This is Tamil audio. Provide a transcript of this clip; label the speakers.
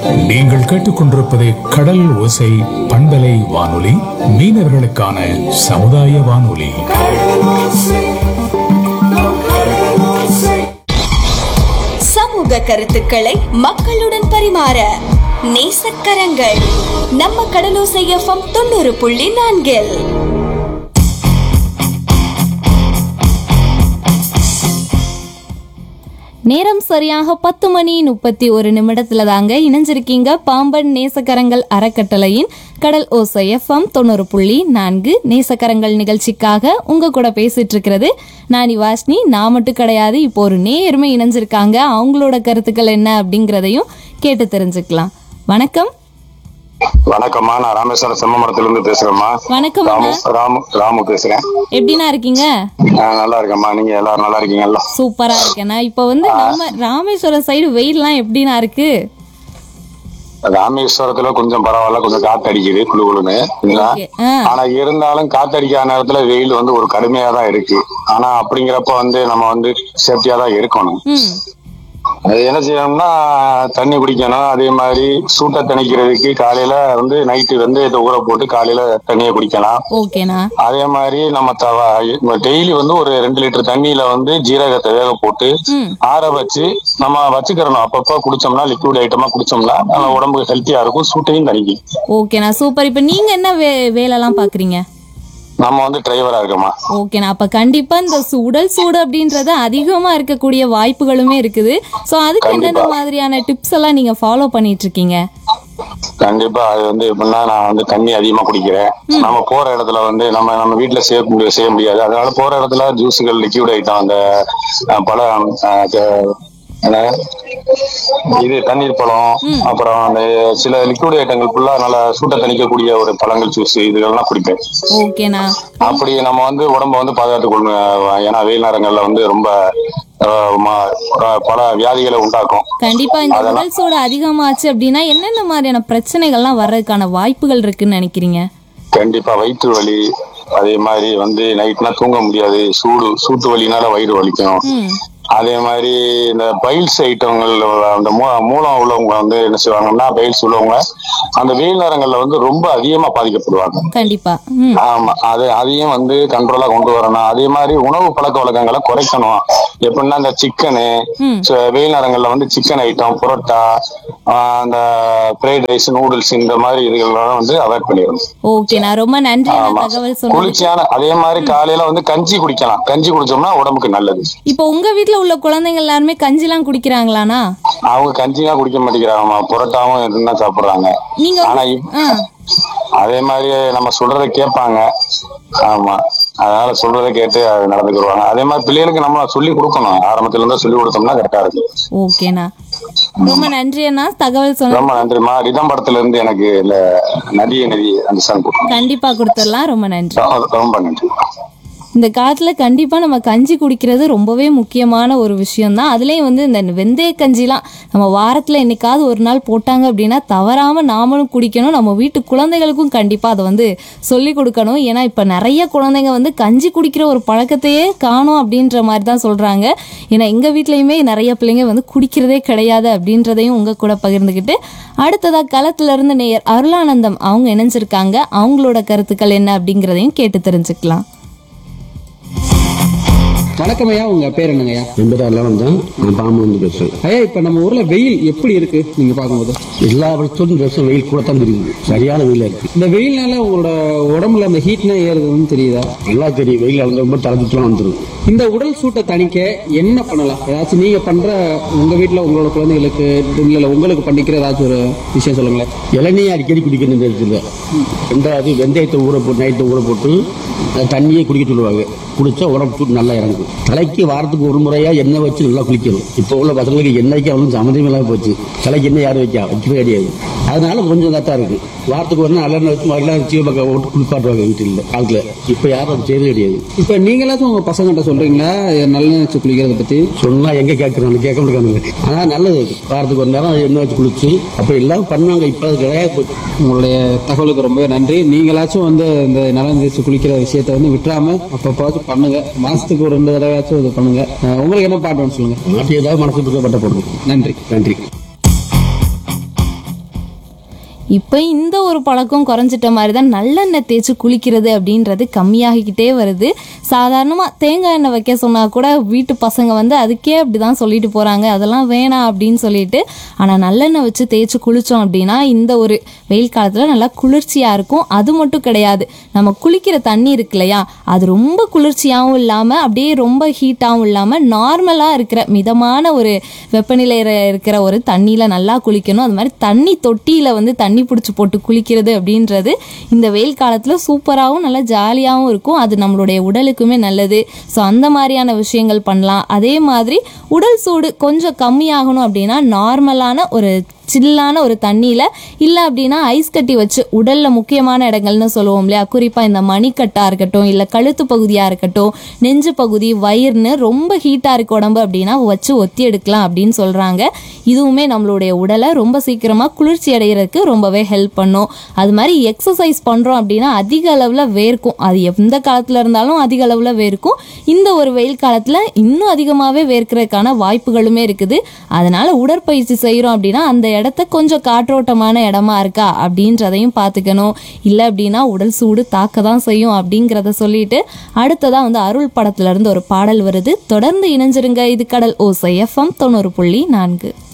Speaker 1: நீங்கள் கேட்டுக்கொண்டிருப்பது கடல் ஓசை பண்பலை வானொலி மீனவர்களுக்கான சமுதாய வானொலி
Speaker 2: சமூக கருத்துக்களை மக்களுடன் பரிமாற நேசக்கரங்கள் நம்ம கடலோசை எஃப்எம் தொண்ணூறு புள்ளி நான்கில்
Speaker 3: நேரம் சரியாக பத்து மணி முப்பத்தி ஒரு நிமிடத்துல தாங்க இணைஞ்சிருக்கீங்க பாம்பன் நேசக்கரங்கள் அறக்கட்டளையின் கடல் ஓசை எஃப்எம் தொண்ணூறு புள்ளி நான்கு நேசக்கரங்கள் நிகழ்ச்சிக்காக உங்க கூட பேசிட்டு இருக்கிறது நான் வாஷ்னி நான் மட்டும் கிடையாது இப்போ ஒரு நேயருமே இணைஞ்சிருக்காங்க அவங்களோட கருத்துக்கள் என்ன அப்படிங்கிறதையும் கேட்டு தெரிஞ்சுக்கலாம் வணக்கம்
Speaker 4: வணக்கம்மா நான் ராமேஸ்வரம் செம்மமரத்துல இருந்து பேசுறேம்மா
Speaker 3: வணக்கம்
Speaker 4: ராமு
Speaker 3: அண்ணா
Speaker 4: ராமு ராமு பேசுறேன்
Speaker 3: எப்படிண்ணா இருக்கீங்க
Speaker 4: நான் நல்லா இருக்கேம்மா நீங்க எல்லாரும் நல்லா இருக்கீங்கல்ல
Speaker 3: சூப்பரா இருக்கேண்ணா இப்போ வந்து நம்ம ராமேஸ்வரம் சைடு வெயில்லாம் எப்படிண்ணா இருக்கு
Speaker 4: ராமேஸ்வரத்துல கொஞ்சம் பரவாயில்ல கொஞ்சம் காத்து அடிக்குது குளு குளுன்னு சரிங்களா?
Speaker 3: Okay. ஆ.
Speaker 4: ஆனா இருந்தாலும் காத்து அடிக்காத நேரத்துல வெயில் வந்து ஒரு கடுமையா தான் இருக்கு ஆனா அப்படிங்கிறப்ப வந்து நம்ம வந்து சேஃப்டியா தான் இருக்கணும்
Speaker 3: ம்
Speaker 4: அது என்ன செய்யணும்னா தண்ணி குடிக்கணும் அதே மாதிரி சூட்டை தணிக்கிறதுக்கு காலையில வந்து நைட்டு வந்து இதை ஊற போட்டு காலையில தண்ணியை குடிக்கலாம்
Speaker 3: ஓகேண்ணா
Speaker 4: அதே மாதிரி நம்ம டெய்லி வந்து ஒரு ரெண்டு லிட்டர் தண்ணியில வந்து ஜீரகத்தை வேக போட்டு
Speaker 3: ம்
Speaker 4: ஆற வச்சு நம்ம வச்சுக்கிறணும் அப்பப்ப குடிச்சோம்னா லிக்விட் ஐட்டமா குடிச்சோம்னா நம்ம உடம்புக்கு ஹெல்த்தியா இருக்கும் சூட்டையும் தணிக்கும்
Speaker 3: ஓகேண்ணா சூப்பர் இப்போ நீங்க என்ன வே வேலைலாம் பாக்குறீங்க
Speaker 4: நம்ம வந்து டிரைவரா இருக்கோமா
Speaker 3: ஓகேண்ணா அப்ப கண்டிப்பா இந்த சு- உடல் சூடு அப்படின்றது அதிகமா இருக்கக்கூடிய வாய்ப்புகளுமே இருக்குது சோ அதுக்கு என்னென்ன
Speaker 4: கண்டிப்பா.
Speaker 3: மாதிரியான டிப்ஸ் எல்லாம் நீங்க ஃபாலோ பண்ணிட்டு இருக்கீங்க
Speaker 4: கண்டிப்பா அது வந்து எப்படின்னா நான் வந்து தண்ணி அதிகமா குடிக்கிறேன் நம்ம போற இடத்துல வந்து நம்ம நம்ம வீட்டுல செய்ய முடியாது செய்ய முடியாது அதனால போற இடத்துல ஜூஸுகள் லிக்விட் ஐட்டம் அந்த அஹ், பழம் அஹ், த- என்ன? இது தண்ணீர் பழம் அப்புறம் அந்த சில லிக்விட் ஐட்டங்கள் ஃபுல்லா நல்லா சூட்டை தணிக்கக்கூடிய ஒரு பழங்கள் ஜூஸ் இதுகள்லாம் குடிப்பேன்
Speaker 3: ஓகேண்ணா
Speaker 4: அப்படி நம்ம வந்து உடம்ப வந்து பாதுகாத்துக் கொள்ளணும் ஏன்னா வெயில் நேரங்கள்ல வந்து ரொம்ப அஹ், ம- அஹ், பல வியாதிகளை உண்டாக்கும்
Speaker 3: கண்டிப்பா இந்த
Speaker 4: அதெல்லாம்
Speaker 3: உடல் சூடு அதிகமாச்சு அப்படின்னா என்னென்ன மாதிரியான பிரச்சனைகள்லாம் வர்றதுக்கான வாய்ப்புகள் இருக்குன்னு நினைக்கிறீங்க
Speaker 4: கண்டிப்பா வயிற்று வலி அதே மாதிரி வந்து நைட்னா தூங்க முடியாது சூடு சூட்டு வலினால வயிறு வலிக்கும்
Speaker 3: ம்
Speaker 4: அதே மாதிரி இந்த பைல்ஸ் ஐட்டங்கள் அந்த மூ- மூலம் உள்ளவங்க வந்து என்ன செய்வாங்கன்னா பைல்ஸ் உள்ளவங்க அந்த வெயில் நேரங்கள்ல வந்து ரொம்ப அதிகமா பாதிக்கப்படுவாங்க
Speaker 3: கண்டிப்பா ம்
Speaker 4: ஆமா அது அதையும் வந்து கண்ட்ரோலா கொண்டு வரணும் அதே மாதிரி உணவு பழக்க வழக்கங்களை குறைக்கணும் எப்படின்னா இந்த சிக்கனு
Speaker 3: ம்.
Speaker 4: வெயில் நேரங்கள்ல வந்து சிக்கன் ஐட்டம் புரோட்டா ஆஹ் அந்த ஃப்ரைட் ரைஸ் நூடுல்ஸ் இந்த மாதிரி இதுகளெல்லாம் வந்து அவாய்ட் பண்ணிடணும்
Speaker 3: ஓகேண்ணா ரொம்ப நன்றி அண்ணா
Speaker 4: ஆமா
Speaker 3: தகவல் சொன்னதுக்கு
Speaker 4: குளிர்ச்சியான அதே மாதிரி காலையில வந்து கஞ்சி குடிக்கலாம் கஞ்சி குடிச்சோம்னா உடம்புக்கு நல்லது
Speaker 3: இப்போ உங்க வீட்ல உள்ள குழந்தைங்க எல்லாருமே கஞ்சிலாம் குடிக்கிறாங்களாண்ணா
Speaker 4: அவங்க கஞ்சிலாம் குடிக்க மாட்டேங்கிறாங்கம்மா புரோட்டாவும் இதுதான் சாப்பிடுறாங்க
Speaker 3: நீங்க
Speaker 4: ஆனா இப்-
Speaker 3: ஆ
Speaker 4: அதே மாதிரி நம்ம சொல்றதை கேட்பாங்க ஆமா அதனால சொல்றதை கேட்டு அது நடந்துக்கிடுவாங்க அதே மாதிரி பிள்ளைகளுக்கு நம்ம சொல்லி கொடுக்கணும் ஆரம்பத்துல இருந்தா சொல்லி கொடுத்தோம்னா கரெக்டா இருக்கும்
Speaker 3: ஓகேண்ணா ரொம்ப நன்றி அண்ணா தகவல் சொன்ன
Speaker 4: ரொம்ப நன்றிமா ரிதம் படத்துல இருந்து எனக்கு இல்ல நதிய நதி அந்த சாங் கொடுக்கணும்
Speaker 3: கண்டிப்பா கொடுத்துடலாம் ரொம்ப நன்றி
Speaker 4: ரொம்ப நன்றி
Speaker 3: இந்த காலத்துல கண்டிப்பா நம்ம கஞ்சி குடிக்கிறது ரொம்பவே முக்கியமான ஒரு விஷயம் தான் அதுலயும் வந்து இந்த வெந்தய கஞ்சிலாம் நம்ம வாரத்துல என்னைக்காவது ஒரு நாள் போட்டாங்க அப்படின்னா தவறாம நாமளும் குடிக்கணும் நம்ம வீட்டு குழந்தைகளுக்கும் கண்டிப்பா அதை வந்து சொல்லி கொடுக்கணும் ஏன்னா இப்ப நிறைய குழந்தைங்க வந்து கஞ்சி குடிக்கிற ஒரு பழக்கத்தையே காணும் அப்படின்ற மாதிரி தான் சொல்றாங்க ஏன்னா எங்க வீட்லயுமே நிறைய பிள்ளைங்க வந்து குடிக்கிறதே கிடையாது அப்படின்றதையும் உங்க கூட பகிர்ந்துக்கிட்டு அடுத்ததா களத்துல இருந்து நேயர் அருளானந்தம் அவங்க இணைஞ்சிருக்காங்க அவங்களோட கருத்துக்கள் என்ன அப்படிங்கிறதையும் கேட்டு தெரிஞ்சுக்கலாம்
Speaker 5: வணக்கம் ஐயா உங்க பேர் என்னங்கய்யா
Speaker 6: என் பேர் எல்லாம் தான் நான் பாம்பு வந்து பேசுறேன்
Speaker 5: ஐயா இப்ப நம்ம ஊர்ல வெயில் எப்படி இருக்கு நீங்க பார்க்கும்போது
Speaker 6: எல்லா வருஷத்தும் வருஷம் வெயில் கூட தான் தெரியுது சரியான வெயில இருக்கு
Speaker 5: இந்த வெயில்னால உங்களோட உடம்புல அந்த ஹீட்னா ஏறுதுன்னு தெரியுதா
Speaker 6: நல்லா தெரியும் வெயில் அளந்து ரொம்ப தலைச்சுலாம் வந்துடும்
Speaker 5: இந்த உடல் சூட்டை தணிக்க என்ன பண்ணலாம் ஏதாச்சும் நீங்க பண்ற உங்க வீட்ல உங்களோட குழந்தைகளுக்கு இல்ல இல்ல உங்களுக்கு பண்ணிக்கிற ஏதாச்சும் ஒரு விஷயம் சொல்லுங்களேன்
Speaker 6: இளநீர் அடிக்கடி குடிக்கணும் இந்த இடத்துல ரெண்டாவது வெந்தயத்தை ஊற போட்டு நைட்டை ஊற போட்டு அஹ், தண்ணியே குடிக்க சொல்லுவாங்க குடிச்சா உடம்பு சூடு நல்லா இறங்கும் தலைக்கு வாரத்துக்கு ஒரு முறையா எண்ணெய் வச்சு நல்லா குளிக்கணும் இப்போ உள்ள பசங்களுக்கு எண்ணெய்க்கு அவ்வளோ சம்மந்தம் இல்லாம போச்சு தலைக்கு எண்ணெய் யாரும் வைக்கா வைக்கவே கிடையாது அதனால கொஞ்சம் தான் இருக்கு வாரத்துக்கு ஒரு நாள் நல்லெண்ணெய் வச்சு எல்லாம் சீவப்பக்கம் போட்டு குளிப்பாட்டுவாங்க வீட்டில் காலத்துல இப்போ யாரும் அது செய்யறது கிடையாது
Speaker 5: இப்ப நீங்களாச்சும் உங்க பசங்கிட்ட சொல்றீங்களா நல்ல வச்சு குளிக்கிறத பத்தி
Speaker 6: சொன்னா எங்க கேட்கறாங்க கேட்க முடியாங்க ஆனா நல்லது வாரத்துக்கு ஒரு நேரம் எண்ணெய் வச்சு குளிச்சு அப்ப எல்லாம் பண்ணாங்க இப்ப அது கிடையாது போச்சு
Speaker 5: உங்களுடைய தகவலுக்கு ரொம்பவே நன்றி நீங்களாச்சும் வந்து இந்த நலம் தேய்ச்சி குளிக்கிற விஷயத்த வந்து விட்டுறாம அப்பப்பாச்சும் பண்ணுங்க மாசத்துக்கு ஒரு ரெண்டு தடவையாச்சும் இது பண்ணுங்க அஹ் உங்களுக்கு என்ன பாட்டு வேணும் சொல்லுங்க
Speaker 6: மாட்டி ஏதாவது மனசு பட்ட போடணும்
Speaker 5: நன்றி
Speaker 6: நன்றி
Speaker 3: இப்போ இந்த ஒரு பழக்கம் குறைஞ்சிட்ட மாதிரி தான் நல்லெண்ணெய் தேய்ச்சி குளிக்கிறது அப்படின்றது கம்மியாகிக்கிட்டே வருது சாதாரணமாக தேங்காய் எண்ணெய் வைக்க சொன்னால் கூட வீட்டு பசங்க வந்து அதுக்கே அப்படி தான் சொல்லிட்டு போகிறாங்க அதெல்லாம் வேணாம் அப்படின்னு சொல்லிட்டு ஆனால் நல்லெண்ணெய் வச்சு தேய்ச்சி குளித்தோம் அப்படின்னா இந்த ஒரு வெயில் காலத்தில் நல்லா குளிர்ச்சியாக இருக்கும் அது மட்டும் கிடையாது நம்ம குளிக்கிற தண்ணி இருக்கு இல்லையா அது ரொம்ப குளிர்ச்சியாகவும் இல்லாமல் அப்படியே ரொம்ப ஹீட்டாகவும் இல்லாமல் நார்மலாக இருக்கிற மிதமான ஒரு வெப்பநிலையில் இருக்கிற ஒரு தண்ணியில் நல்லா குளிக்கணும் அது மாதிரி தண்ணி தொட்டியில் வந்து தண்ணி பிடிச்சி போட்டு குளிக்கிறது அப்படின்றது இந்த வெயில் காலத்தில் சூப்பராகவும் நல்லா ஜாலியாகவும் இருக்கும் அது நம்மளுடைய உடலுக்குமே நல்லது ஸோ அந்த மாதிரியான விஷயங்கள் பண்ணலாம் அதே மாதிரி உடல் சூடு கொஞ்சம் கம்மியாகணும் அப்படின்னா நார்மலான ஒரு சில்லான ஒரு தண்ணியில் இல்லை அப்படின்னா ஐஸ் கட்டி வச்சு உடலில் முக்கியமான இடங்கள்னு சொல்லுவோம் இல்லையா குறிப்பாக இந்த மணிக்கட்டாக இருக்கட்டும் இல்லை கழுத்து பகுதியாக இருக்கட்டும் நெஞ்சு பகுதி வயிறுன்னு ரொம்ப ஹீட்டாக இருக்க உடம்பு அப்படின்னா வச்சு ஒத்தி எடுக்கலாம் அப்படின்னு சொல்கிறாங்க இதுவுமே நம்மளுடைய உடலை ரொம்ப சீக்கிரமாக குளிர்ச்சி அடைகிறதுக்கு ரொம்பவே ஹெல்ப் பண்ணும் அது மாதிரி எக்ஸசைஸ் பண்ணுறோம் அப்படின்னா அதிக அளவில் வேர்க்கும் அது எந்த காலத்தில் இருந்தாலும் அதிக அளவில் வேர்க்கும் இந்த ஒரு வெயில் காலத்தில் இன்னும் அதிகமாகவே வேர்க்கிறதுக்கான வாய்ப்புகளுமே இருக்குது அதனால உடற்பயிற்சி செய்கிறோம் அப்படின்னா அந்த இடத்த கொஞ்சம் காற்றோட்டமான இடமா இருக்கா அப்படின்றதையும் பார்த்துக்கணும் இல்லை அப்படின்னா உடல் சூடு தாக்க தான் செய்யும் அப்படிங்கிறத சொல்லிட்டு அடுத்ததா வந்து அருள் படத்துல இருந்து ஒரு பாடல் வருது தொடர்ந்து இணைஞ்சிருங்க இது கடல் ஓசை எஃப்எம் தொண்ணூறு புள்ளி நான்கு